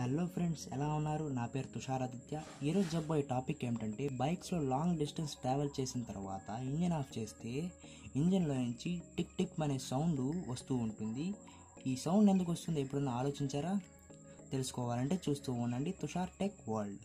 hello friends ఎలా ఉన్నారు నా పేరు తుషార్ ఆదిత్య ఈరోజు చెప్పబోయే టాపిక్ ఏమిటంటే బైక్స్లో లాంగ్ డిస్టెన్స్ ట్రావెల్ చేసిన తర్వాత ఇంజన్ ఆఫ్ చేస్తే ఇంజన్లో నుంచి టిక్ టిక్ అనే సౌండ్ వస్తూ ఉంటుంది ఈ సౌండ్ ఎందుకు వస్తుంది ఎప్పుడన్నా ఆలోచించారా తెలుసుకోవాలంటే చూస్తూ ఉండండి Tushar tech world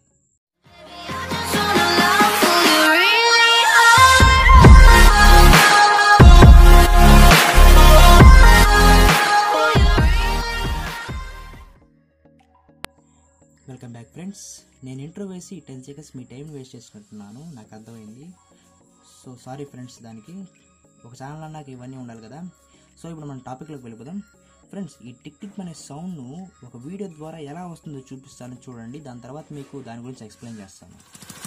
welcome back friends నేను ఇంట్రో వేసి టెన్ సెకండ్స్ మీ టైం వేస్ట్ చేసినట్టున్నాను నాకు అర్థమైంది సో సారీ ఫ్రెండ్స్ దానికి ఒక ఛానల్ అన్నాక ఇవన్నీ ఉండాలి కదా సో ఇప్పుడు మనం టాపిక్లోకి వెళ్ళిపోదాం ఫ్రెండ్స్ ఈ టిక్ టిక్ అనే సౌండ్ను ఒక వీడియో ద్వారా ఎలా వస్తుందో చూపిస్తాను చూడండి దాని తర్వాత మీకు దాని గురించి ఎక్స్ప్లెయిన్ చేస్తాను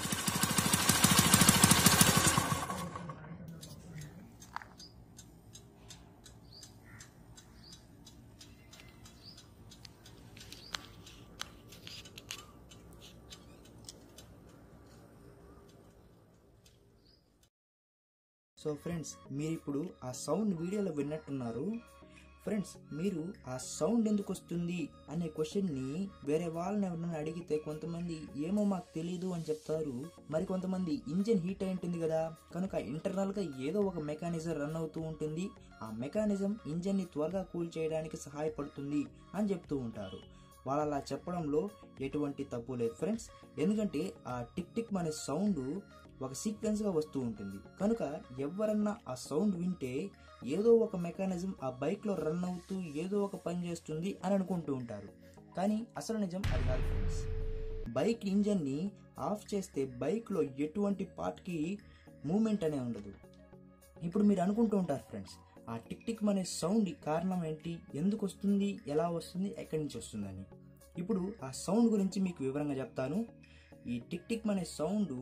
సో ఫ్రెండ్స్ మీరు ఇప్పుడు ఆ సౌండ్ వీడియోలో విన్నట్టున్నారు ఫ్రెండ్స్ మీరు ఆ సౌండ్ ఎందుకు వస్తుంది అనే క్వశ్చన్ని వేరే వాళ్ళని ఎవరైనా అడిగితే కొంతమంది ఏమో మాకు తెలియదు అని చెప్తారు మరి కొంతమంది ఇంజిన్ హీట్ అయి ఉంటుంది కదా కనుక ఇంటర్నల్గా ఏదో ఒక మెకానిజం రన్ అవుతూ ఉంటుంది ఆ మెకానిజం ఇంజన్ని త్వరగా కూల్ చేయడానికి సహాయపడుతుంది అని చెప్తూ ఉంటారు వాళ్ళు అలా చెప్పడంలో ఎటువంటి తప్పు లేదు ఫ్రెండ్స్ ఎందుకంటే ఆ టిక్ టిక్ అనే సౌండ్ ఒక సీక్వెన్స్గా వస్తూ ఉంటుంది కనుక ఎవరన్నా ఆ సౌండ్ వింటే ఏదో ఒక మెకానిజం ఆ బైక్లో రన్ అవుతూ ఏదో ఒక పని చేస్తుంది అని అనుకుంటూ ఉంటారు కానీ అసలు నిజం అది కాదు ఫ్రెండ్స్ బైక్ ఇంజన్ని ఆఫ్ చేస్తే బైక్లో ఎటువంటి పార్ట్కి మూమెంట్ అనే ఉండదు ఇప్పుడు మీరు అనుకుంటూ ఉంటారు ఫ్రెండ్స్ ఆ టిక్ టిక్ అనే సౌండ్ కారణం ఏంటి ఎందుకు వస్తుంది ఎలా వస్తుంది ఎక్కడి నుంచి వస్తుందని ఇప్పుడు ఆ సౌండ్ గురించి మీకు వివరంగా చెప్తాను ఈ టిక్ టిక్ అనే సౌండ్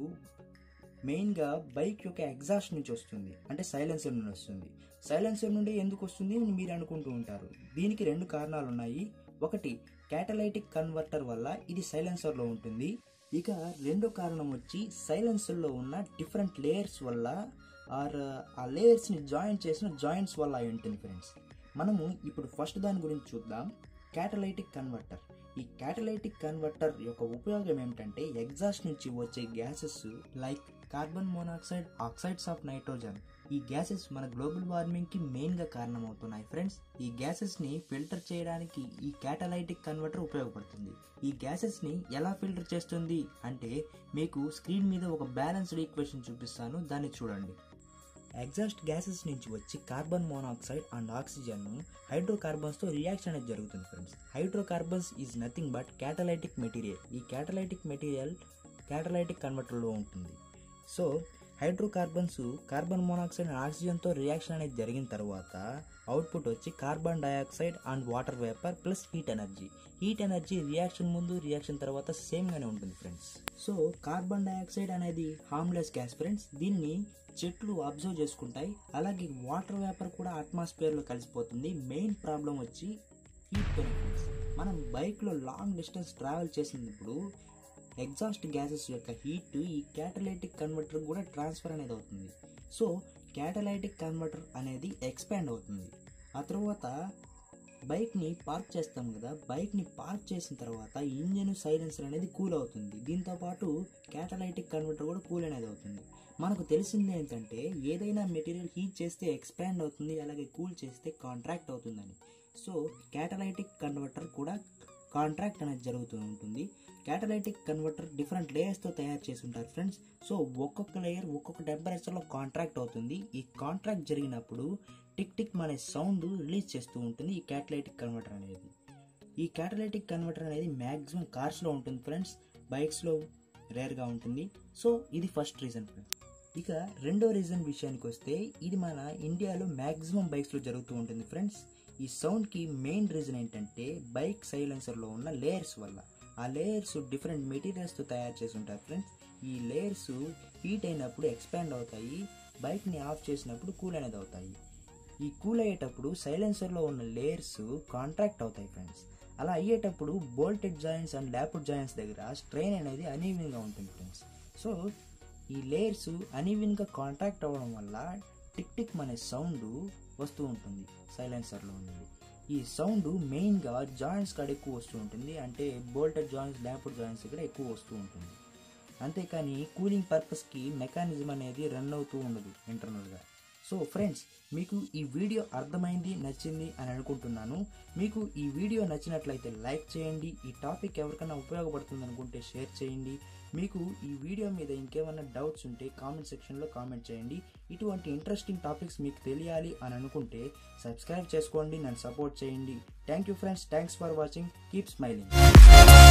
మెయిన్గా బైక్ యొక్క ఎగ్జాస్ట్ నుంచి వస్తుంది అంటే సైలెన్సర్ నుండి వస్తుంది సైలెన్సర్ నుండి ఎందుకు వస్తుంది అని మీరు అనుకుంటూ ఉంటారు దీనికి రెండు కారణాలు ఉన్నాయి ఒకటి క్యాటలైటిక్ కన్వర్టర్ వల్ల ఇది సైలెన్సర్లో ఉంటుంది ఇక రెండో కారణం వచ్చి సైలెన్సర్లో ఉన్న డిఫరెంట్ లేయర్స్ వల్ల ఆర్ ఆ లేయర్స్ని జాయిన్ చేసిన జాయింట్స్ వల్ల అయి ఉంటుంది ఫ్రెండ్స్ మనము ఇప్పుడు ఫస్ట్ దాని గురించి చూద్దాం క్యాటలైటిక్ కన్వర్టర్ ఈ క్యాటలైటిక్ కన్వర్టర్ యొక్క ఉపయోగం ఏమిటంటే ఎగ్జాస్ట్ నుంచి వచ్చే gases like carbon monoxide oxides of nitrogen ఈ గ్యాసెస్ మన గ్లోబల్ వార్మింగ్ కి మెయిన్ గా కారణమవుతున్నాయి ఫ్రెండ్స్ ఈ గ్యాసెస్ ని ఫిల్టర్ చేయడానికి ఈ క్యాటలైటిక్ కన్వర్టర్ ఉపయోగపడుతుంది ఈ గ్యాసెస్ ని ఎలా ఫిల్టర్ చేస్తుంది అంటే మీకు స్క్రీన్ మీద ఒక బ్యాలెన్స్డ్ ఈక్వేషన్ చూపిస్తాను దాన్ని చూడండి ఎగ్జాస్ట్ గ్యాసెస్ నుంచి వచ్చి కార్బన్ మోనాక్సైడ్ అండ్ ఆక్సిజన్ హైడ్రోకార్బన్స్తో రియాక్షన్ అనేది జరుగుతుంది friends hydrocarbons is nothing but catalytic material ఈ క్యాటలైటిక్ మెటీరియల్ క్యాటలైటిక్ కన్వర్టర్లో ఉంటుంది so hydrocarbons carbon monoxide and ఆక్సిజన్తో రియాక్షన్ అనేది జరిగిన తర్వాత అవుట్పుట్ వచ్చి carbon dioxide and water vapour plus heat energy heat energy reaction ముందు రియాక్షన్ తర్వాత సేమ్గానే ఉంటుంది ఫ్రెండ్స్ సో కార్బన్ డయాక్సైడ్ అనేది హార్మ్లెస్ గ్యాస్ ఫ్రెండ్స్ దీన్ని చెట్లు అబ్జర్వ్ చేసుకుంటాయి అలాగే వాటర్ వేపర్ కూడా అట్మాస్ఫియర్లో కలిసిపోతుంది మెయిన్ ప్రాబ్లం వచ్చి హీట్ ఫ్రెండ్స్ మనం బైక్లో లాంగ్ డిస్టెన్స్ ట్రావెల్ చేసినప్పుడు ఎగ్జాస్ట్ గ్యాసెస్ యొక్క హీట్ ఈ క్యాటలైటిక్ కన్వర్టర్ కూడా ట్రాన్స్ఫర్ అనేది అవుతుంది సో క్యాటలైటిక్ కన్వర్టర్ అనేది ఎక్స్పాండ్ అవుతుంది ఆ తర్వాత బైక్ని పార్క్ చేస్తాం కదా బైక్ని పార్క్ చేసిన తర్వాత ఇంజన్ సైలెన్సర్ అనేది కూల్ అవుతుంది దీంతో పాటు క్యాటలైటిక్ కన్వర్టర్ కూడా కూల్ అనేది అవుతుంది మనకు తెలిసింది ఏంటంటే ఏదైనా మెటీరియల్ హీట్ చేస్తే ఎక్స్పాండ్ అవుతుంది అలాగే కూల్ చేస్తే కాంట్రాక్ట్ అవుతుందని సో క్యాటలైటిక్ కన్వర్టర్ కూడా కాంట్రాక్ట్ అనేది జరుగుతూ ఉంటుంది క్యాటలైటిక్ కన్వర్టర్ డిఫరెంట్ లేయర్స్తో తయారు చేసి ఉంటారు ఫ్రెండ్స్ సో ఒక్కొక్క లేయర్ ఒక్కొక్క టెంపరేచర్లో కాంట్రాక్ట్ అవుతుంది ఈ కాంట్రాక్ట్ జరిగినప్పుడు టిక్ టిక్ అనే సౌండ్ రిలీజ్ చేస్తూ ఉంటుంది ఈ క్యాటలైటిక్ కన్వర్టర్ అనేది ఈ క్యాటలైటిక్ కన్వర్టర్ అనేది మ్యాక్సిమం కార్స్లో ఉంటుంది ఫ్రెండ్స్ బైక్స్లో రేర్గా ఉంటుంది సో ఇది ఫస్ట్ రీజన్ ఫ్రెండ్స్ ఇక రెండో రీజన్ విషయానికి వస్తే ఇది మన ఇండియాలో మ్యాక్సిమం బైక్స్లో జరుగుతూ ఉంటుంది ఫ్రెండ్స్ ఈ సౌండ్కి మెయిన్ రీజన్ ఏంటంటే బైక్ సైలెన్సర్లో ఉన్న లేయర్స్ వల్ల ఆ లేయర్స్ డిఫరెంట్ మెటీరియల్స్తో తయారు చేసి ఉంటారు ఫ్రెండ్స్ ఈ లేయర్స్ హీట్ అయినప్పుడు ఎక్స్పాండ్ అవుతాయి బైక్ని ఆఫ్ చేసినప్పుడు కూల్ అనేది అవుతాయి ఈ కూల్ అయ్యేటప్పుడు సైలెన్సర్లో ఉన్న లేయర్స్ కాంట్రాక్ట్ అవుతాయి ఫ్రెండ్స్ అలా అయ్యేటప్పుడు bolted joints and lapped joints దగ్గర స్ట్రెయిన్ అనేది అనీవెన్గా ఉంటుంది ఫ్రెండ్స్ సో ఈ లేయర్స్ అనీవెన్గా కాంట్రాక్ట్ అవ్వడం వల్ల టిక్ టిక్ అనే సౌండ్ వస్తూ ఉంటుంది సైలెన్సర్లో ఉన్నది ఈ సౌండ్ మెయిన్గా జాయింట్స్ కాడ ఎక్కువ వస్తూ ఉంటుంది అంటే బోల్టెడ్ జాయింట్స్ ల్యాప్డ్ జాయింట్స్ ఇక్కడ ఎక్కువ వస్తూ ఉంటుంది అంతేకాని కూలింగ్ పర్పస్కి మెకానిజం అనేది రన్ అవుతూ ఉండదు ఇంటర్నల్గా సో ఫ్రెండ్స్ మీకు ఈ వీడియో అర్థమైంది నచ్చింది అని అనుకుంటున్నాను మీకు ఈ వీడియో నచ్చినట్లయితే లైక్ చేయండి ఈ టాపిక్ ఎవరికైనా ఉపయోగపడుతుంది అనుకుంటే షేర్ చేయండి మీకు ఈ వీడియో మీద ఇంకేమైనా డౌట్స్ ఉంటే కామెంట్ సెక్షన్లో కామెంట్ చేయండి ఇటువంటి ఇంట్రెస్టింగ్ టాపిక్స్ మీకు తెలియాలి అని అనుకుంటే సబ్స్క్రైబ్ చేసుకోండి నన్ను సపోర్ట్ చేయండి thank you friends thanks for watching keep smiling